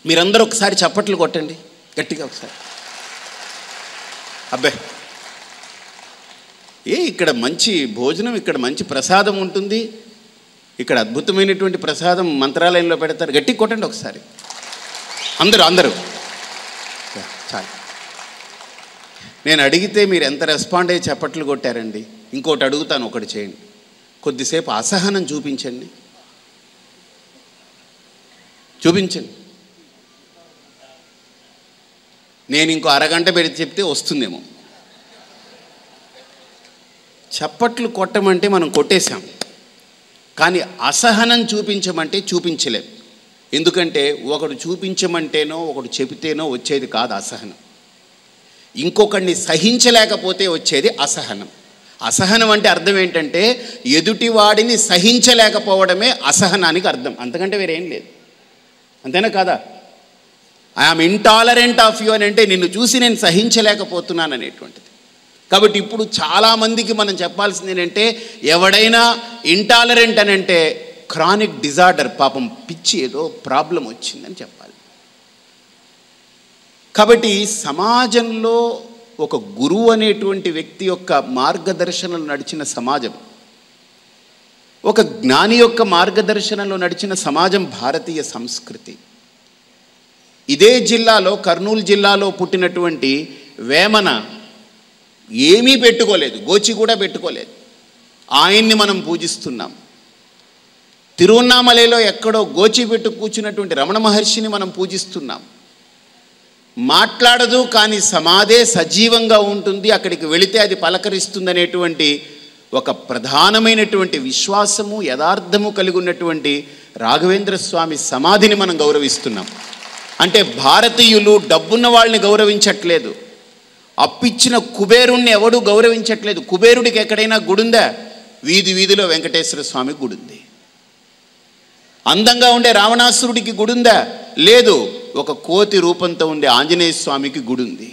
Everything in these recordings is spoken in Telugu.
మీరందరూ ఒకసారి చప్పట్లు కొట్టండి గట్టిగా ఒకసారి అబ్బే ఏ ఇక్కడ మంచి భోజనం ఇక్కడ మంచి ప్రసాదం ఉంటుంది ఇక్కడ అద్భుతమైనటువంటి ప్రసాదం మంత్రాలయంలో పెడతారు గట్టి కొట్టండి ఒకసారి అందరూ అందరూ యా, చాలు నేను అడిగితే మీరు ఎంత రెస్పాండ్ అయ్యి చప్పట్లు కొట్టారండి ఇంకోటి అడుగుతాను ఒకటి చేయండి కొద్దిసేపు అసహనం చూపించండి చూపించండి నేను ఇంకో అరగంట పెడితే చెప్తే వస్తుందేమో చప్పట్లు కొట్టమంటే మనం కొట్టేశాం కానీ అసహనం చూపించమంటే చూపించలేం ఎందుకంటే ఒకడు చూపించమంటేనో ఒకడు చెబితేనో వచ్చేది కాదు అసహనం ఇంకొకడిని సహించలేకపోతే వచ్చేది అసహనం అసహనం అంటే అర్థం ఏంటంటే ఎదుటివాడిని సహించలేకపోవడమే అసహనానికి అర్థం అంతకంటే వేరేం లేదు అంతేనా కాదా ఐఆమ్ ఇంటాలరెంట్ ఆఫ్ యూ అని అంటే నిన్ను చూసి నేను సహించలేకపోతున్నాను అనేటువంటిది కాబట్టి ఇప్పుడు చాలామందికి మనం చెప్పాల్సింది ఏంటంటే ఎవడైనా ఇంటాలరెంట్ అని అంటే క్రానిక్ డిజార్డర్ పాపం పిచ్చి ఏదో ప్రాబ్లం వచ్చిందని చెప్పాలి కాబట్టి సమాజంలో ఒక గురువు అనేటువంటి వ్యక్తి యొక్క మార్గదర్శనంలో నడిచిన సమాజం ఒక జ్ఞాని యొక్క మార్గదర్శనంలో నడిచిన సమాజం భారతీయ సంస్కృతి ఇదే జిల్లాలో కర్నూలు జిల్లాలో పుట్టినటువంటి వేమన ఏమీ పెట్టుకోలేదు గోచి కూడా పెట్టుకోలేదు ఆయన్ని మనం పూజిస్తున్నాం తిరువన్నామలలో ఎక్కడో గోచి పెట్టు కూర్చున్నటువంటి రమణ మహర్షిని మనం పూజిస్తున్నాం మాట్లాడదు కానీ సమాధే సజీవంగా ఉంటుంది అక్కడికి వెళితే అది పలకరిస్తుందనేటువంటి ఒక ప్రధానమైనటువంటి విశ్వాసము యథార్థము కలిగి ఉన్నటువంటి రాఘవేంద్ర స్వామి సమాధిని మనం గౌరవిస్తున్నాం అంటే భారతీయులు డబ్బున్న వాళ్ళని గౌరవించట్లేదు అప్పిచ్చిన కుబేరుణ్ణి ఎవడు గౌరవించట్లేదు కుబేరుడికి ఎక్కడైనా గుడుందా వీధి వీధిలో వెంకటేశ్వర స్వామి గుడుంది అందంగా ఉండే రావణాసురుడికి గుడుందా లేదు ఒక కోతి రూపంతో ఉండే ఆంజనేయ స్వామికి గుడుంది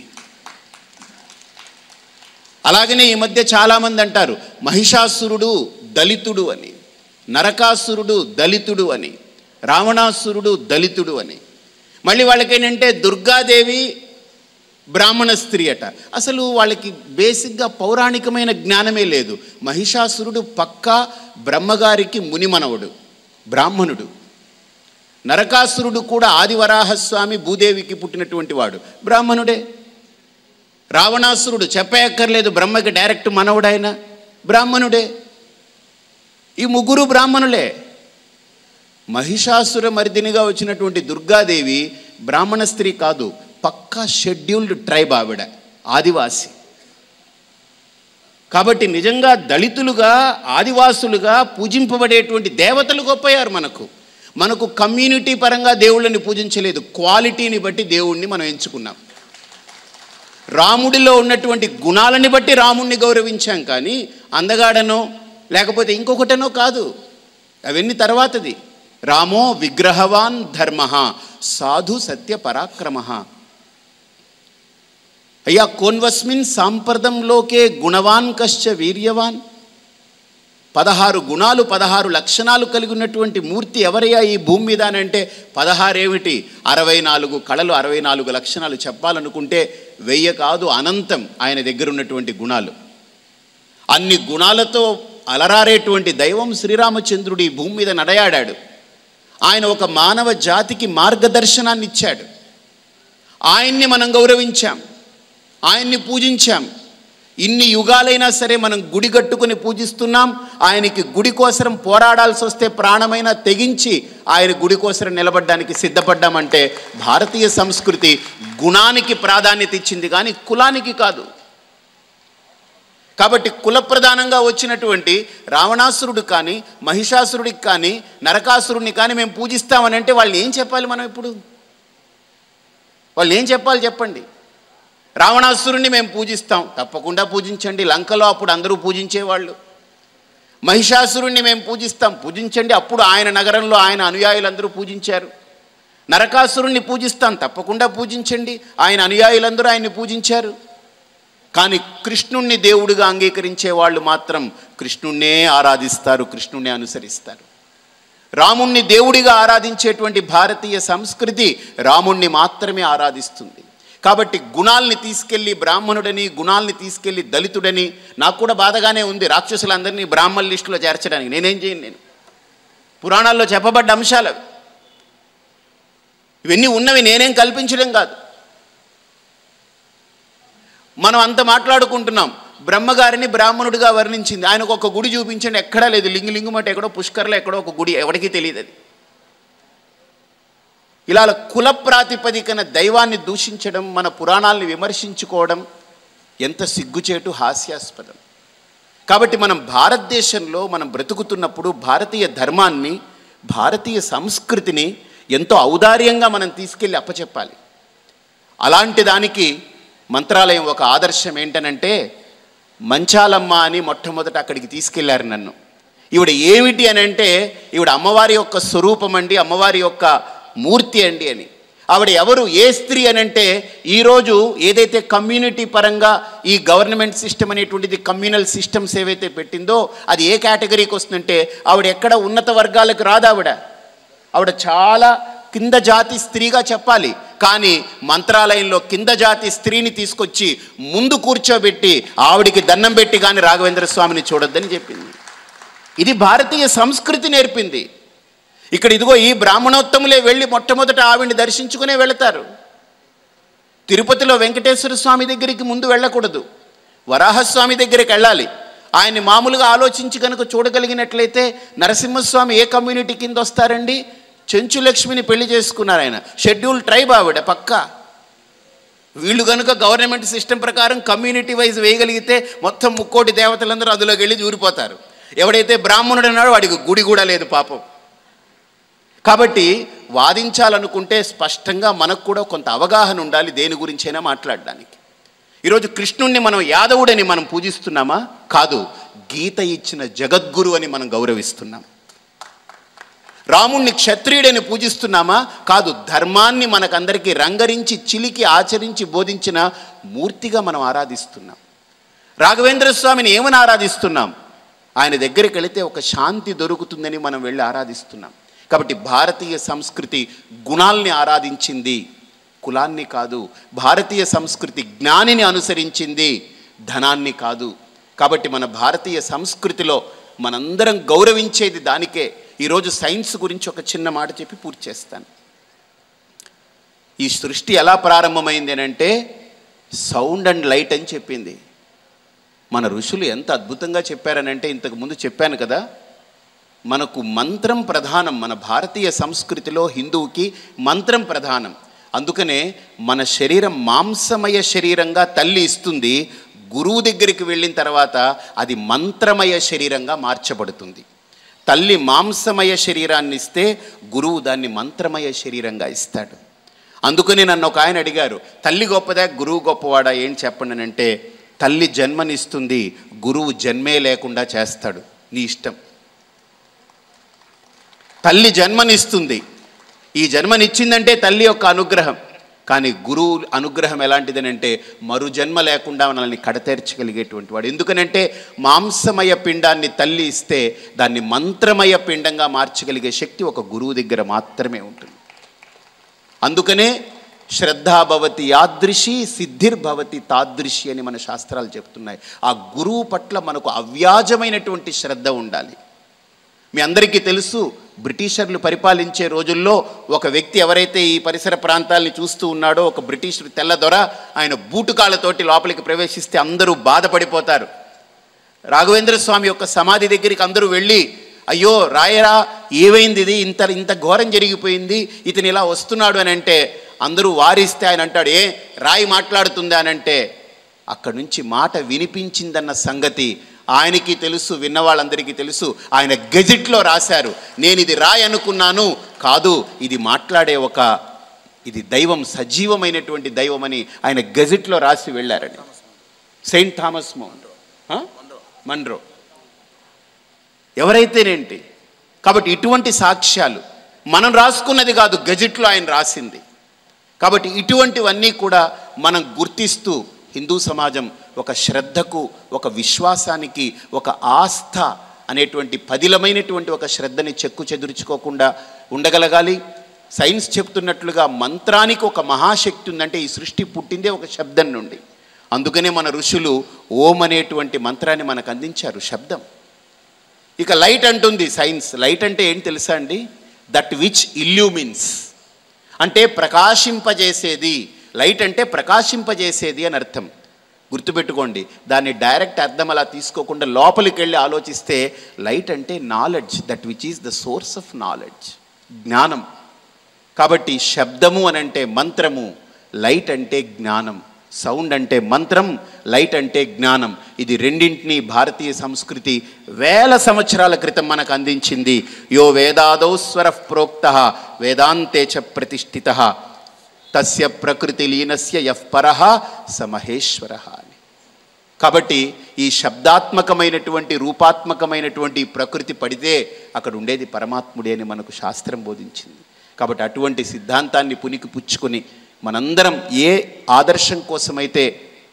అలాగనే ఈ మధ్య చాలామంది అంటారు మహిషాసురుడు దళితుడు అని నరకాసురుడు దళితుడు అని రావణాసురుడు దళితుడు అని మళ్ళీ వాళ్ళకేంటంటే దుర్గాదేవి బ్రాహ్మణ స్త్రీ అట అసలు వాళ్ళకి బేసిక్గా పౌరాణికమైన జ్ఞానమే లేదు మహిషాసురుడు పక్కా బ్రహ్మగారికి మునిమనవుడు బ్రాహ్మణుడు నరకాసురుడు కూడా ఆదివరాహస్వామి భూదేవికి పుట్టినటువంటి వాడు బ్రాహ్మణుడే రావణాసురుడు చెప్పక్కర్లేదు బ్రహ్మకి డైరెక్ట్ మనవుడైన బ్రాహ్మణుడే ఈ ముగ్గురు బ్రాహ్మణులే మహిషాసుర మర్దినిగా వచ్చినటువంటి దుర్గాదేవి బ్రాహ్మణ స్త్రీ కాదు పక్కా షెడ్యూల్డ్ ట్రైబ్ ఆవిడ ఆదివాసి కాబట్టి నిజంగా దళితులుగా ఆదివాసులుగా పూజింపబడేటువంటి దేవతలు గొప్పయ్యారు మనకు మనకు కమ్యూనిటీ పరంగా దేవుళ్ళని పూజించలేదు క్వాలిటీని బట్టి దేవుణ్ణి మనం ఎంచుకున్నాం రాముడిలో ఉన్నటువంటి గుణాలని బట్టి రాముణ్ణి గౌరవించాం కానీ అందగాడనో లేకపోతే ఇంకొకటనో కాదు అవన్నీ తర్వాతది రామో విగ్రహవాన్ ధర్మ సాధు సత్య పరాక్రమ అయ్యా కోన్వస్మిన్ సాంప్రదంలోకే గుణవాన్ కశ్చ వీర్యవాన్ పదహారు గుణాలు పదహారు లక్షణాలు కలిగి ఉన్నటువంటి మూర్తి ఎవరయ్యా ఈ భూమి మీద అని అంటే పదహారేమిటి అరవై నాలుగు కళలు అరవై నాలుగు లక్షణాలు చెప్పాలనుకుంటే వెయ్యి కాదు అనంతం ఆయన దగ్గర ఉన్నటువంటి గుణాలు అన్ని గుణాలతో అలరారేటువంటి దైవం శ్రీరామచంద్రుడు ఈ భూమి మీద నడయాడాడు ఆయన ఒక మానవ జాతికి మార్గదర్శనాన్ని ఇచ్చాడు ఆయన్ని మనం గౌరవించాం ఆయన్ని పూజించాం ఇన్ని యుగాలైనా సరే మనం గుడి కట్టుకుని పూజిస్తున్నాం ఆయనకి గుడి కోసరం పోరాడాల్సి వస్తే ప్రాణమైనా తెగించి ఆయన గుడి కోసరం నిలబడడానికి సిద్ధపడ్డామంటే భారతీయ సంస్కృతి గుణానికి ప్రాధాన్యత ఇచ్చింది కానీ కులానికి కాదు కాబట్టి కుల ప్రధానంగా వచ్చినటువంటి రావణాసురుడు కానీ మహిషాసురుడికి కానీ నరకాసురుడిని కానీ మేము పూజిస్తామని అంటే వాళ్ళు ఏం చెప్పాలి మనం ఇప్పుడు వాళ్ళు ఏం చెప్పాలి చెప్పండి రావణాసురుణ్ణి మేము పూజిస్తాం తప్పకుండా పూజించండి లంకలో అప్పుడు అందరూ పూజించేవాళ్ళు మహిషాసురుణ్ణి మేము పూజిస్తాం పూజించండి అప్పుడు ఆయన నగరంలో ఆయన అనుయాయులందరూ పూజించారు నరకాసురుణ్ణి పూజిస్తాం తప్పకుండా పూజించండి ఆయన అనుయాయులందరూ ఆయన్ని పూజించారు కానీ కృష్ణుణ్ణి దేవుడిగా అంగీకరించే వాళ్ళు మాత్రం కృష్ణుణ్ణే ఆరాధిస్తారు కృష్ణుణ్ణే అనుసరిస్తారు రాముణ్ణి దేవుడిగా ఆరాధించేటువంటి భారతీయ సంస్కృతి రాముణ్ణి మాత్రమే ఆరాధిస్తుంది కాబట్టి గుణాల్ని తీసుకెళ్ళి బ్రాహ్మణుడని గుణాల్ని తీసుకెళ్ళి దళితుడని నాకు కూడా బాధగానే ఉంది రాక్షసులందరినీ బ్రాహ్మణ లిస్టులో చేర్చడానికి నేనేం చేయను నేను పురాణాల్లో చెప్పబడ్డ అంశాలు అవి ఇవన్నీ ఉన్నవి నేనేం కల్పించడం కాదు మనం అంత మాట్లాడుకుంటున్నాం బ్రహ్మగారిని బ్రాహ్మణుడిగా వర్ణించింది ఆయనకు ఒక గుడి చూపించండి ఎక్కడా లేదు లింగలింగం అంటే ఎక్కడో పుష్కర్లో ఎక్కడో ఒక గుడి ఎవరికీ తెలియదు అది ఇలా కుల ప్రాతిపదికన దైవాన్ని దూషించడం మన పురాణాలను విమర్శించుకోవడం ఎంత సిగ్గుచేటు హాస్యాస్పదం కాబట్టి మనం భారతదేశంలో మనం బ్రతుకుతున్నప్పుడు భారతీయ ధర్మాన్ని భారతీయ సంస్కృతిని ఎంతో ఔదార్యంగా మనం తీసుకెళ్ళి అప్పచెప్పాలి అలాంటి దానికి మంత్రాలయం ఒక ఆదర్శం ఏంటనంటే మంచాలమ్మ అని మొట్టమొదట అక్కడికి తీసుకెళ్లారు నన్ను ఈవిడ ఏమిటి అని అంటే ఈవిడ అమ్మవారి యొక్క స్వరూపం అండి అమ్మవారి యొక్క మూర్తి అండి అని ఆవిడ ఎవరు ఏ స్త్రీ అని అంటే ఈరోజు ఏదైతే కమ్యూనిటీ పరంగా ఈ గవర్నమెంట్ సిస్టమ్ అనేటువంటిది కమ్యూనల్ సిస్టమ్స్ ఏవైతే పెట్టిందో అది ఏ కేటగిరీకి వస్తుందంటే ఆవిడ ఎక్కడ ఉన్నత వర్గాలకు రాదు ఆవిడ ఆవిడ చాలా కింద జాతి స్త్రీగా చెప్పాలి కానీ మంత్రాలయంలో కింద జాతి స్త్రీని తీసుకొచ్చి ముందు కూర్చోబెట్టి ఆవిడికి దండం పెట్టి కానీ రాఘవేంద్ర స్వామిని చూడొద్దని చెప్పింది ఇది భారతీయ సంస్కృతి నేర్పింది ఇక్కడ ఇదిగో ఈ బ్రాహ్మణోత్తములే వెళ్ళి మొట్టమొదట ఆవిడ్ని దర్శించుకునే వెళతారు తిరుపతిలో వెంకటేశ్వర స్వామి దగ్గరికి ముందు వెళ్ళకూడదు వరాహస్వామి దగ్గరికి వెళ్ళాలి ఆయన్ని మామూలుగా ఆలోచించి కనుక చూడగలిగినట్లయితే నరసింహస్వామి ఏ కమ్యూనిటీ కింద వస్తారండి చెంచు లక్ష్మిని పెళ్లి చేసుకున్నారు ఆయన షెడ్యూల్ ట్రైబ్ ఆవిడ పక్కా వీళ్ళు కనుక గవర్నమెంట్ సిస్టమ్ ప్రకారం కమ్యూనిటీ వైజ్ వేయగలిగితే మొత్తం ముక్కోటి దేవతలందరూ అందులోకి వెళ్ళి దూరిపోతారు ఎవడైతే బ్రాహ్మణుడు అన్నాడో వాడికి గుడి కూడా లేదు పాపం కాబట్టి వాదించాలనుకుంటే స్పష్టంగా మనకు కూడా కొంత అవగాహన ఉండాలి దేని గురించైనా మాట్లాడడానికి ఈరోజు కృష్ణుణ్ణి మనం యాదవుడని మనం పూజిస్తున్నామా కాదు గీత ఇచ్చిన జగద్గురు అని మనం గౌరవిస్తున్నాం రాముణ్ణి క్షత్రియుడని పూజిస్తున్నామా కాదు ధర్మాన్ని మనకందరికీ రంగరించి చిలికి ఆచరించి బోధించిన మూర్తిగా మనం ఆరాధిస్తున్నాం రాఘవేంద్ర స్వామిని ఏమని ఆరాధిస్తున్నాం ఆయన దగ్గరికి వెళితే ఒక శాంతి దొరుకుతుందని మనం వెళ్ళి ఆరాధిస్తున్నాం కాబట్టి భారతీయ సంస్కృతి గుణాల్ని ఆరాధించింది కులాన్ని కాదు భారతీయ సంస్కృతి జ్ఞానిని అనుసరించింది ధనాన్ని కాదు కాబట్టి మన భారతీయ సంస్కృతిలో మనందరం గౌరవించేది దానికే ఈరోజు సైన్స్ గురించి ఒక చిన్న మాట చెప్పి పూర్తి చేస్తాను ఈ సృష్టి ఎలా ప్రారంభమైంది అని అంటే సౌండ్ అండ్ లైట్ అని చెప్పింది మన ఋషులు ఎంత అద్భుతంగా చెప్పారనంటే ఇంతకు ముందు చెప్పాను కదా మనకు మంత్రం ప్రధానం మన భారతీయ సంస్కృతిలో హిందువుకి మంత్రం ప్రధానం అందుకనే మన శరీరం మాంసమయ శరీరంగా తల్లి ఇస్తుంది గురువు దగ్గరికి వెళ్ళిన తర్వాత అది మంత్రమయ శరీరంగా మార్చబడుతుంది తల్లి మాంసమయ శరీరాన్ని ఇస్తే గురువు దాన్ని మంత్రమయ శరీరంగా ఇస్తాడు అందుకని నన్ను ఒక ఆయన అడిగారు తల్లి గొప్పదా గురువు గొప్పవాడా ఏం చెప్పండి అని అంటే తల్లి జన్మనిస్తుంది గురువు జన్మే లేకుండా చేస్తాడు నీ ఇష్టం తల్లి జన్మనిస్తుంది ఈ జన్మనిచ్చిందంటే తల్లి యొక్క అనుగ్రహం కానీ గురువు అనుగ్రహం ఎలాంటిదనంటే మరు జన్మ లేకుండా మనల్ని కడతేర్చగలిగేటువంటి వాడు ఎందుకనంటే మాంసమయ పిండాన్ని తల్లి ఇస్తే దాన్ని మంత్రమయ పిండంగా మార్చగలిగే శక్తి ఒక గురువు దగ్గర మాత్రమే ఉంటుంది అందుకనే శ్రద్ధాభవతి యాదృశి సిద్ధిర్భవతి తాదృశి అని మన శాస్త్రాలు చెప్తున్నాయి ఆ గురువు పట్ల మనకు అవ్యాజమైనటువంటి శ్రద్ధ ఉండాలి మీ అందరికీ తెలుసు బ్రిటిషర్లు పరిపాలించే రోజుల్లో ఒక వ్యక్తి ఎవరైతే ఈ పరిసర ప్రాంతాల్ని చూస్తూ ఉన్నాడో ఒక బ్రిటిష్ తెల్ల దొర ఆయన బూటుకాళ్ళతోటి లోపలికి ప్రవేశిస్తే అందరూ బాధపడిపోతారు రాఘవేంద్ర స్వామి యొక్క సమాధి దగ్గరికి అందరూ వెళ్ళి అయ్యో రాయరా ఏమైంది ఇది ఇంత ఇంత ఘోరం జరిగిపోయింది ఇతను ఇలా వస్తున్నాడు అని అంటే అందరూ వారిస్తే ఆయన అంటాడు ఏ రాయి మాట్లాడుతుందా అని అంటే అక్కడి నుంచి మాట వినిపించిందన్న సంగతి ఆయనకి తెలుసు విన్న వాళ్ళందరికీ తెలుసు ఆయన గెజిట్లో రాశారు నేను ఇది రాయి అనుకున్నాను కాదు ఇది మాట్లాడే ఒక ఇది దైవం సజీవమైనటువంటి దైవం అని ఆయన గెజిట్లో రాసి వెళ్ళారని సెయింట్ థామస్ మోన్రో ఆ? మన్రో ఎవరైతేనేంటి కాబట్టి ఇటువంటి సాక్ష్యాలు మనం రాసుకున్నది కాదు గెజిట్లో ఆయన రాసింది కాబట్టి ఇటువంటివన్నీ కూడా మనం గుర్తిస్తూ హిందూ సమాజం ఒక శ్రద్ధకు ఒక విశ్వాసానికి ఒక ఆస్థ అనేటువంటి పదిలమైనటువంటి ఒక శ్రద్ధని చెక్కు చెదుర్చుకోకుండా ఉండగలగాలి సైన్స్ చెప్తున్నట్లుగా మంత్రానికి ఒక మహాశక్తి ఉందంటే ఈ సృష్టి పుట్టిందే ఒక శబ్దం నుండి అందుకనే మన ఋషులు ఓం అనేటువంటి మంత్రాన్ని మనకు అందించారు శబ్దం ఇక లైట్ అంటుంది సైన్స్ లైట్ అంటే ఏంటి తెలుసా అండి దట్ విచ్ ఇల్యూమిన్స్ అంటే ప్రకాశింపజేసేది లైట్ అంటే ప్రకాశింపజేసేది అని అర్థం గుర్తుపెట్టుకోండి దాన్ని డైరెక్ట్ అర్థం అలా తీసుకోకుండా లోపలికి వెళ్ళి ఆలోచిస్తే లైట్ అంటే knowledge that which is the source of knowledge జ్ఞానం కాబట్టి శబ్దము అని అంటే మంత్రము లైట్ అంటే జ్ఞానం సౌండ్ అంటే మంత్రం లైట్ అంటే జ్ఞానం ఇది రెండింటినీ భారతీయ సంస్కృతి వేల సంవత్సరాల క్రితం మనకు అందించింది యో వేదాదౌ స్వర ప్రోక్త వేదాంతే చ ప్రతిష్ఠిత తస్య ప్రకృతి లీనస్య యః పరః సమహేశ్వర అని కాబట్టి ఈ శబ్దాత్మకమైనటువంటి రూపాత్మకమైనటువంటి ఈ ప్రకృతి పడితే అక్కడ ఉండేది పరమాత్ముడే అని మనకు శాస్త్రం బోధించింది కాబట్టి అటువంటి సిద్ధాంతాన్ని పునికి పుచ్చుకొని మనందరం ఏ ఆదర్శం కోసమైతే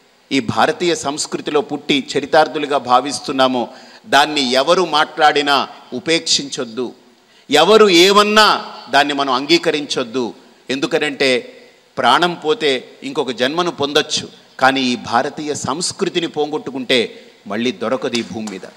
ఈ భారతీయ సంస్కృతిలో పుట్టి చరితార్థులుగా భావిస్తున్నామో దాన్ని ఎవరు మాట్లాడినా ఉపేక్షించొద్దు ఎవరు ఏమన్నా దాన్ని మనం అంగీకరించొద్దు ఎందుకనంటే ప్రాణం పోతే ఇంకొక జన్మను పొందొచ్చు కానీ ఈ భారతీయ సంస్కృతిని పోగొట్టుకుంటే మళ్ళీ దొరకదు ఈ భూమి మీద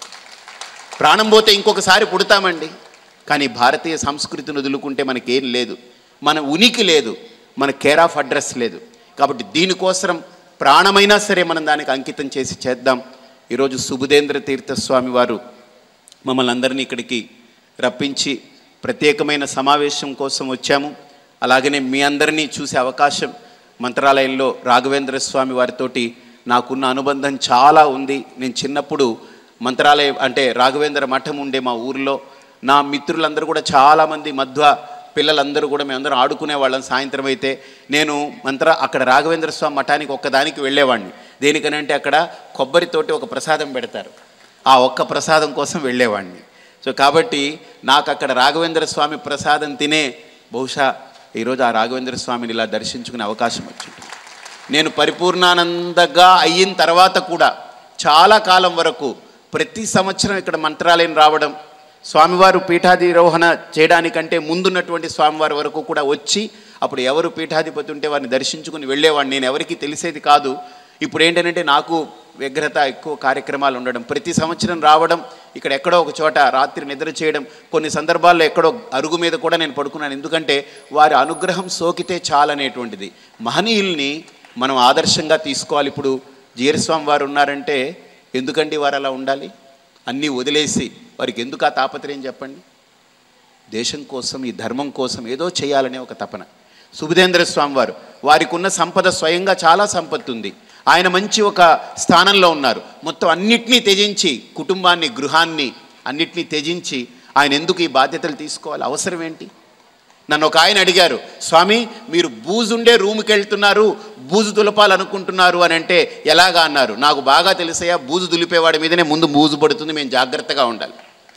ప్రాణం పోతే ఇంకొకసారి పుడతామండి కానీ భారతీయ సంస్కృతిని వదులుకుంటే మనకేం లేదు మన ఉనికి లేదు మన కేర్ ఆఫ్ అడ్రస్ లేదు కాబట్టి దీనికోసం ప్రాణమైనా సరే మనం దానికి అంకితం చేసి చేద్దాం ఈరోజు సుబుధేంద్ర తీర్థస్వామి వారు మమ్మల్ని అందరినీ ఇక్కడికి రప్పించి ప్రత్యేకమైన సమావేశం కోసం వచ్చాము అలాగనే మీ అందరినీ చూసే అవకాశం మంత్రాలయంలో రాఘవేంద్ర స్వామి వారితోటి నాకున్న అనుబంధం చాలా ఉంది నేను చిన్నప్పుడు మంత్రాలయం అంటే రాఘవేంద్ర మఠం ఉండే మా ఊరిలో నా మిత్రులందరూ కూడా చాలామంది మధ్వ పిల్లలందరూ కూడా మేమందరం ఆడుకునే వాళ్ళం సాయంత్రం అయితే నేను మంత్ర అక్కడ రాఘవేంద్ర స్వామి మఠానికి ఒక్కదానికి వెళ్ళేవాడిని దేనికనంటే అక్కడ కొబ్బరితోటి ఒక ప్రసాదం పెడతారు ఆ ఒక్క ప్రసాదం కోసం వెళ్ళేవాడిని సో కాబట్టి నాకు అక్కడ రాఘవేంద్ర స్వామి ప్రసాదం తినే బహుశా ఈరోజు ఆ రాఘవేంద్ర స్వామిని ఇలా దర్శించుకునే అవకాశం వచ్చింది నేను పరిపూర్ణానందగా అయిన తర్వాత కూడా చాలా కాలం వరకు ప్రతి సంవత్సరం ఇక్కడ మంత్రాలయం రావడం స్వామివారు పీఠాధిరోహణ చేయడానికంటే ముందున్నటువంటి స్వామివారి వరకు కూడా వచ్చి అప్పుడు ఎవరు పీఠాధిపతి ఉంటే వారిని దర్శించుకుని వెళ్ళేవాడిని నేను ఎవరికి తెలిసేది కాదు ఇప్పుడు ఏంటంటే నాకు వ్యగ్రత ఎక్కువ కార్యక్రమాలు ఉండడం ప్రతి సంవత్సరం రావడం ఇక్కడ ఎక్కడో ఒక చోట రాత్రి నిద్ర చేయడం కొన్ని సందర్భాల్లో ఎక్కడో అరుగు మీద కూడా నేను పడుకున్నాను ఎందుకంటే వారి అనుగ్రహం సోకితే చాలనేటువంటిది మహనీయుల్ని మనం ఆదర్శంగా తీసుకోవాలి ఇప్పుడు జీరస్వామి వారు ఉన్నారంటే ఎందుకండి వారు అలా ఉండాలి అన్నీ వదిలేసి వారికి ఎందుకు ఆ తాపత్రయం చెప్పండి దేశం కోసం ఈ ధర్మం కోసం ఏదో చేయాలనే ఒక తపన సుబుధేంద్ర స్వామి వారు వారికి ఉన్న సంపద స్వయంగా చాలా సంపత్తి ఉంది ఆయన మంచి ఒక స్థానంలో ఉన్నారు మొత్తం అన్నిటినీ త్యజించి కుటుంబాన్ని గృహాన్ని అన్నిటినీ త్యజించి ఆయన ఎందుకు ఈ బాధ్యతలు తీసుకోవాలి అవసరం ఏంటి నన్ను ఒక ఆయన అడిగారు స్వామి మీరు బూజుండే రూమ్కి వెళ్తున్నారు బూజు దులపాలనుకుంటున్నారు అని అంటే ఎలాగా అన్నారు నాకు బాగా తెలిసయ్యా బూజు దులిపేవాడి మీదనే ముందు బూజు పడుతుంది మేము జాగ్రత్తగా ఉండాలి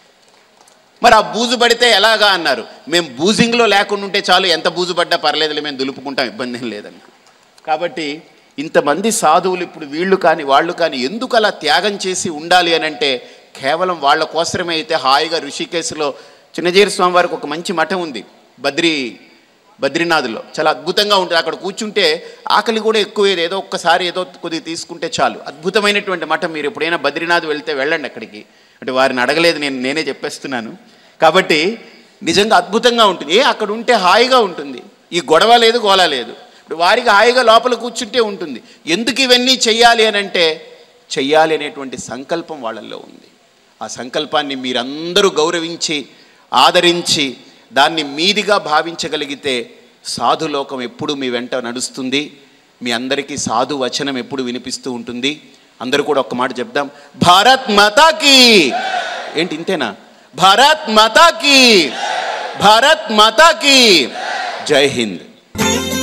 మరి ఆ బూజు పడితే ఎలాగా అన్నారు మేము బూజింగ్లో లేకుండా ఉంటే చాలు ఎంత బూజు పడ్డా పర్లేదులే మేము దులుపుకుంటాం ఇబ్బంది ఏం లేదని కాబట్టి ఇంతమంది సాధువులు ఇప్పుడు వీళ్ళు కానీ వాళ్ళు కానీ ఎందుకు అలా త్యాగం చేసి ఉండాలి అని అంటే కేవలం వాళ్ళ కోసమే అయితే హాయిగా ఋషికేశ్లో చిన్నజీర స్వామి వారికి ఒక మంచి మఠం ఉంది బద్రీ బద్రీనాథ్లో చాలా అద్భుతంగా ఉంటుంది అక్కడ కూర్చుంటే ఆకలి కూడా ఎక్కువ ఏదో ఏదో ఒక్కసారి ఏదో కొద్దిగా తీసుకుంటే చాలు అద్భుతమైనటువంటి మఠం మీరు ఎప్పుడైనా బద్రీనాథ్ వెళ్తే వెళ్ళండి అక్కడికి అంటే వారిని అడగలేదు నేను నేనే చెప్పేస్తున్నాను కాబట్టి నిజంగా అద్భుతంగా ఉంటుంది ఏ అక్కడ ఉంటే హాయిగా ఉంటుంది ఈ గొడవ లేదు గోల లేదు ఇప్పుడు వారికి హాయిగా లోపల కూర్చుంటే ఉంటుంది ఎందుకు ఇవన్నీ చెయ్యాలి అని అంటే చెయ్యాలి అనేటువంటి సంకల్పం వాళ్ళల్లో ఉంది ఆ సంకల్పాన్ని మీరందరూ గౌరవించి ఆదరించి దాన్ని మీదిగా భావించగలిగితే సాధులోకం ఎప్పుడు మీ వెంట నడుస్తుంది మీ అందరికీ సాధు వచనం ఎప్పుడు వినిపిస్తూ ఉంటుంది అందరూ కూడా ఒక్క మాట చెప్దాం భారత్ మాతాకి ఏంటి ఇంతేనా భారత్ మాతాకి భారత్ మాతాకి జై హింద్